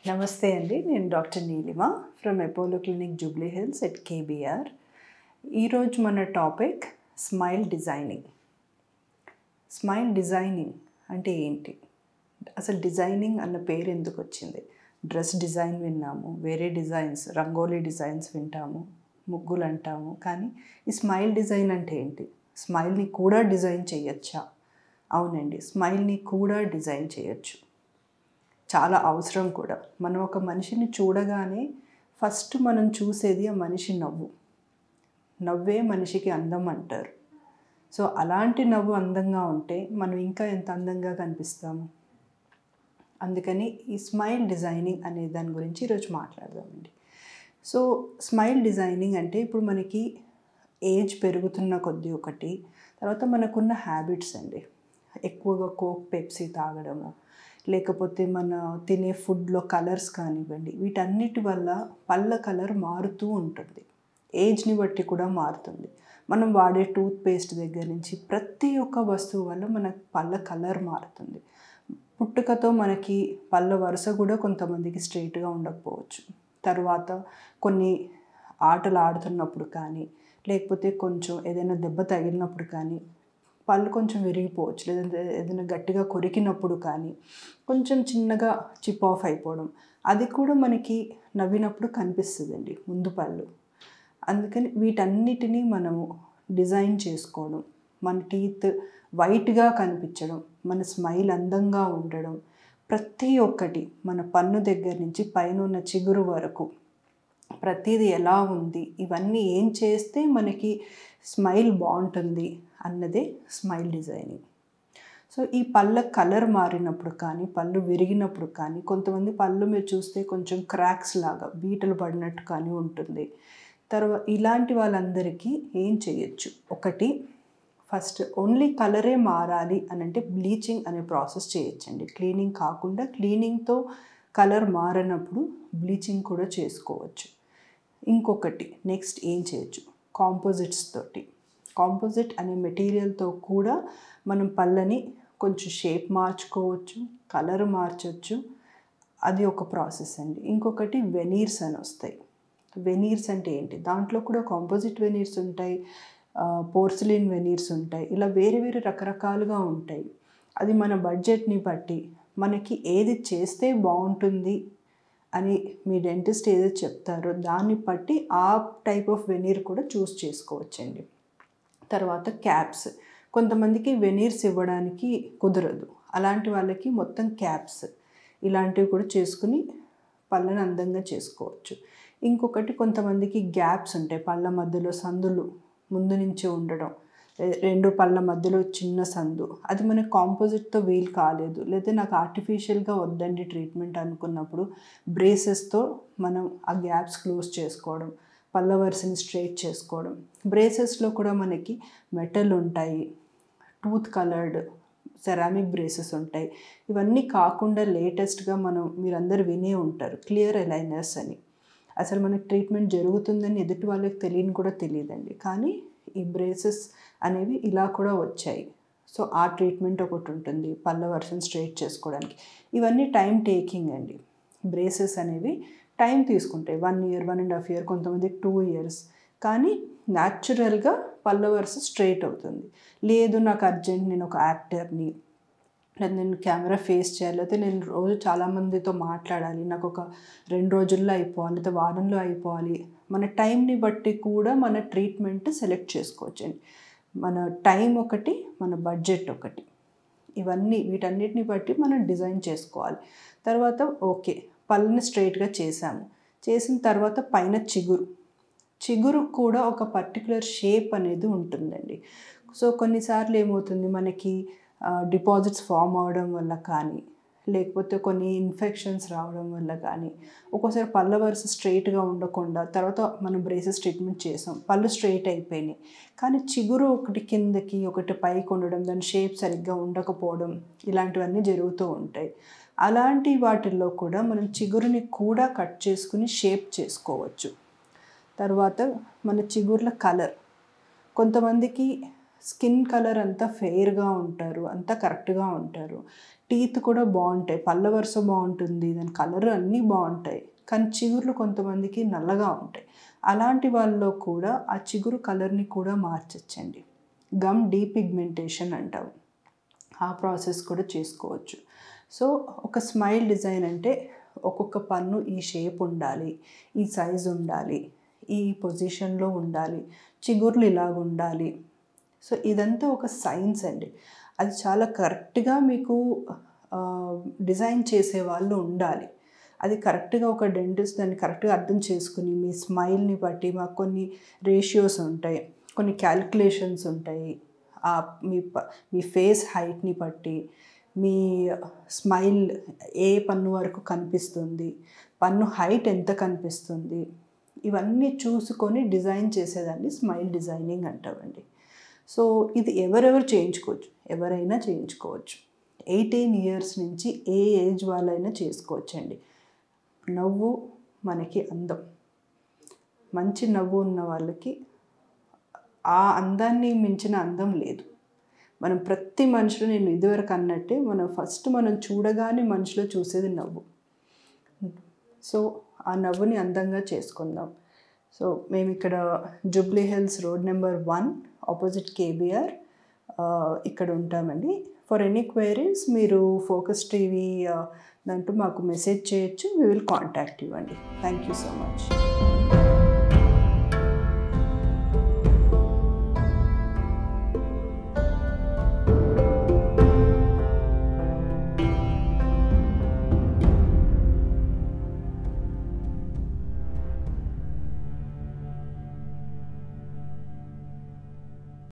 నమస్తే అండి నేను doctor Neelima from Apollo clinic Jubilee Hills at KBR ఈరోజు మన topic smile designing smile designing అంటే ఏంటి అసలు డిజైనింగ్ అన్న పేరు ఎందుకు వచ్చింది డ్రెస్ డిజైన్ విన్నాము వేరే డిజైన్స్ రంగోలీ డిజైన్స్ వింటాము ముగ్గులు అంటాము కానీ ఈ స్మైల్ డిజైన్ అంటే ఏంటి స్మైల్ని కూడా డిజైన్ చేయొచ్చా అవునండి స్మైల్ని కూడా డిజైన్ చేయొచ్చు చాలా అవసరం కూడా మనం ఒక మనిషిని చూడగానే ఫస్ట్ మనం చూసేది ఆ మనిషి నవ్వు నవ్వే మనిషికి అందం అంటారు సో అలాంటి నవ్వు అందంగా ఉంటే మనం ఇంకా ఎంత అందంగా కనిపిస్తాము అందుకని ఈ స్మైల్ డిజైనింగ్ అనే దాని గురించి ఈరోజు మాట్లాడదామండి సో స్మైల్ డిజైనింగ్ అంటే ఇప్పుడు మనకి ఏజ్ పెరుగుతున్న కొద్దీ ఒకటి తర్వాత మనకున్న హ్యాబిట్స్ అండి ఎక్కువగా కోక్ పెప్సీ తాగడము లేకపోతే మన తినే ఫుడ్లో కలర్స్ కానివ్వండి వీటన్నిటి వల్ల పళ్ళ కలర్ మారుతూ ఉంటుంది ఏజ్ని బట్టి కూడా మారుతుంది మనం వాడే టూత్ పేస్ట్ దగ్గర నుంచి ప్రతి ఒక్క వస్తువు వల్ల మన పళ్ళ కలర్ మారుతుంది పుట్టుకతో మనకి పళ్ళ వరుస కూడా కొంతమందికి స్ట్రైట్గా ఉండకపోవచ్చు తర్వాత కొన్ని ఆటలు ఆడుతున్నప్పుడు కానీ లేకపోతే కొంచెం ఏదైనా దెబ్బ తగిలినప్పుడు కానీ పళ్ళు కొంచెం విరిగిపోవచ్చు లేదంటే ఏదైనా గట్టిగా కొరికినప్పుడు కానీ కొంచెం చిన్నగా చిప్ ఆఫ్ అయిపోవడం అది కూడా మనకి నవ్వినప్పుడు కనిపిస్తుందండి ముందు పళ్ళు అందుకని వీటన్నిటినీ మనము డిజైన్ చేసుకోవడం మన టీత్ వైట్గా కనిపించడం మన స్మైల్ అందంగా ఉండడం ప్రతి ఒక్కటి మన పన్ను దగ్గర నుంచి పైన ఉన్న చిగురు వరకు ప్రతిదీ ఎలా ఉంది ఇవన్నీ ఏం చేస్తే మనకి స్మైల్ బాగుంటుంది అన్నదే స్మైల్ డిజైనింగ్ సో ఈ పళ్ళ కలర్ మారినప్పుడు కానీ పళ్ళు విరిగినప్పుడు కానీ కొంతమంది పళ్ళు మీరు చూస్తే కొంచెం క్రాక్స్ లాగా బీటలు పడినట్టు కానీ ఉంటుంది తర్వాత ఇలాంటి వాళ్ళందరికీ ఏం చేయొచ్చు ఒకటి ఫస్ట్ ఓన్లీ కలరే మారాలి అని అంటే బ్లీచింగ్ అనే ప్రాసెస్ చేయొచ్చండి క్లీనింగ్ కాకుండా క్లీనింగ్తో కలర్ మారినప్పుడు బ్లీచింగ్ కూడా చేసుకోవచ్చు ఇంకొకటి నెక్స్ట్ ఏం చేయొచ్చు కాంపోజిట్స్ తోటి కాంపోజిట్ అనే మెటీరియల్తో కూడా మనం పళ్ళని కొంచెం షేప్ మార్చుకోవచ్చు కలర్ మార్చవచ్చు అది ఒక ప్రాసెస్ అండి ఇంకొకటి వెనీర్స్ అని వస్తాయి వెనీర్స్ అంటే ఏంటి దాంట్లో కూడా కాంపోజిట్ వెనీర్స్ ఉంటాయి పోర్సిలిన్ వెనీర్స్ ఉంటాయి ఇలా వేరే వేరే రకరకాలుగా ఉంటాయి అది మన బడ్జెట్ని బట్టి మనకి ఏది చేస్తే బాగుంటుంది అని మీ డెంటిస్ట్ ఏదైతే చెప్తారో దాన్ని బట్టి ఆ టైప్ ఆఫ్ వెనీర్ కూడా చూస్ చేసుకోవచ్చండి తర్వాత క్యాప్స్ కొంతమందికి వెనీర్స్ ఇవ్వడానికి కుదరదు అలాంటి వాళ్ళకి మొత్తం క్యాప్స్ ఇలాంటివి కూడా చేసుకుని పళ్ళని అందంగా చేసుకోవచ్చు ఇంకొకటి కొంతమందికి గ్యాప్స్ ఉంటాయి పళ్ళ మధ్యలో సందులు ముందు నుంచే ఉండడం రెండు పళ్ళ మధ్యలో చిన్న సందు అది మనకి కాంపోజిట్తో వీలు కాలేదు లేదా నాకు ఆర్టిఫిషియల్గా వద్దండి ట్రీట్మెంట్ అనుకున్నప్పుడు బ్రేసెస్తో మనం ఆ గ్యాప్స్ క్లోజ్ చేసుకోవడం పళ్ళ వరుసని స్ట్రైట్ చేసుకోవడం బ్రేసెస్లో కూడా మనకి మెటల్ ఉంటాయి టూత్ కలర్డ్ సెరామిక్ బ్రేసెస్ ఉంటాయి ఇవన్నీ కాకుండా లేటెస్ట్గా మనం మీరందరూ వినే ఉంటారు క్లియర్ ఎలైనర్స్ అని అసలు మనకి ట్రీట్మెంట్ జరుగుతుందని ఎదుటి వాళ్ళకి తెలియని కూడా తెలియదండి కానీ ఈ బ్రేసెస్ అనేవి ఇలా కూడా వచ్చాయి సో ఆ ట్రీట్మెంట్ ఒకటి ఉంటుంది పళ్ళ వర్షన్ స్ట్రైట్ చేసుకోవడానికి ఇవన్నీ టైం టేకింగ్ అండి బ్రేసెస్ అనేవి టైం తీసుకుంటాయి one year one and half year కొంతమందికి టూ ఇయర్స్ కానీ న్యాచురల్గా పళ్ళ వరుస స్ట్రైట్ అవుతుంది లేదు నాకు అర్జెంట్ నేను ఒక యాక్టర్ని లేదా నేను కెమెరా ఫేస్ చేయాలి అయితే నేను రోజు చాలామందితో మాట్లాడాలి నాకు ఒక రెండు రోజుల్లో అయిపోవాలి లేదా వారంలో అయిపోవాలి మన టైంని బట్టి కూడా మన ట్రీట్మెంట్ సెలెక్ట్ చేసుకోవచ్చండి మన టైం ఒకటి మన బడ్జెట్ ఒకటి ఇవన్నీ వీటన్నిటిని బట్టి మనం డిజైన్ చేసుకోవాలి తర్వాత ఓకే పళ్ళని స్ట్రైట్గా చేసాము చేసిన తర్వాత పైన చిగురు చిగురు కూడా ఒక పర్టికులర్ షేప్ అనేది ఉంటుందండి సో కొన్నిసార్లు ఏమవుతుంది మనకి డిపాజిట్స్ ఫామ్ అవడం వల్ల కానీ లేకపోతే కొన్ని ఇన్ఫెక్షన్స్ రావడం వల్ల కానీ ఒక్కోసారి పళ్ళ వరుస స్ట్రైట్గా ఉండకుండా తర్వాత మనం బ్రేసెస్ ట్రీట్మెంట్ చేసాం పళ్ళు స్ట్రైట్ అయిపోయినాయి కానీ చిగురు ఒకటి కిందకి ఒకటి పైకి ఉండడం దాని షేప్ సరిగ్గా ఉండకపోవడం ఇలాంటివన్నీ జరుగుతూ ఉంటాయి అలాంటి వాటిల్లో కూడా మనం చిగురుని కూడా కట్ చేసుకుని షేప్ చేసుకోవచ్చు తర్వాత మన చిగుర్ల కలర్ కొంతమందికి స్కిన్ కలర్ అంతా ఫెయిర్గా ఉంటారు అంతా కరెక్ట్గా ఉంటారు టీత్ కూడా బాగుంటాయి పళ్ళ వరుస బాగుంటుంది దాని కలర్ అన్నీ బాగుంటాయి కానీ చిగుర్లు కొంతమందికి నల్లగా ఉంటాయి అలాంటి వాళ్ళలో కూడా ఆ చిగురు కలర్ని కూడా మార్చచ్చండి గమ్ డీపిగ్మెంటేషన్ అంటాం ఆ ప్రాసెస్ కూడా చేసుకోవచ్చు సో ఒక స్మైల్ డిజైన్ అంటే ఒక్కొక్క పన్ను ఈ షేప్ ఉండాలి ఈ సైజ్ ఉండాలి ఈ పొజిషన్లో ఉండాలి చిగుర్లు ఇలాగ ఉండాలి సో ఇదంతా ఒక సైన్స్ అండి అది చాలా కరెక్ట్గా మీకు డిజైన్ చేసే వాళ్ళు ఉండాలి అది కరెక్ట్గా ఒక డెంటిస్ట్ దాన్ని కరెక్ట్గా అర్థం చేసుకుని మీ స్మైల్ని బట్టి మాకు కొన్ని రేషియోస్ ఉంటాయి కొన్ని క్యాలిక్యులేషన్స్ ఉంటాయి మీ ప మీ ఫేస్ హైట్ని బట్టి మీ స్మైల్ ఏ పన్ను వరకు కనిపిస్తుంది పన్ను హైట్ ఎంత కనిపిస్తుంది ఇవన్నీ చూసుకొని డిజైన్ చేసేదాన్ని స్మైల్ డిజైనింగ్ అంటామండి సో ఇది ఎవరెవరు చేయించుకోవచ్చు ఎవరైనా చేయించుకోవచ్చు ఎయిటీన్ ఇయర్స్ నుంచి ఏ ఏజ్ వాళ్ళైనా చేసుకోవచ్చండి నవ్వు మనకి అందం మంచి నవ్వు ఉన్న వాళ్ళకి ఆ అందాన్ని మించిన అందం లేదు మనం ప్రతి మనిషిలో నేను ఇదివరకు అన్నట్టే మనం ఫస్ట్ మనం చూడగానే మనిషిలో చూసేది నవ్వు సో ఆ నవ్వుని అందంగా చేసుకుందాం సో మేము ఇక్కడ Jubilee Hills road number one opposite KBR ఇక్కడ ఉంటామండి ఫర్ ఎనీ క్వైరీస్ మీరు ఫోకస్ టీవీ దాంట్లో మాకు మెసేజ్ చేయొచ్చు వీ విల్ కాంటాక్ట్ ఇవ్వండి థ్యాంక్ యూ సో మచ్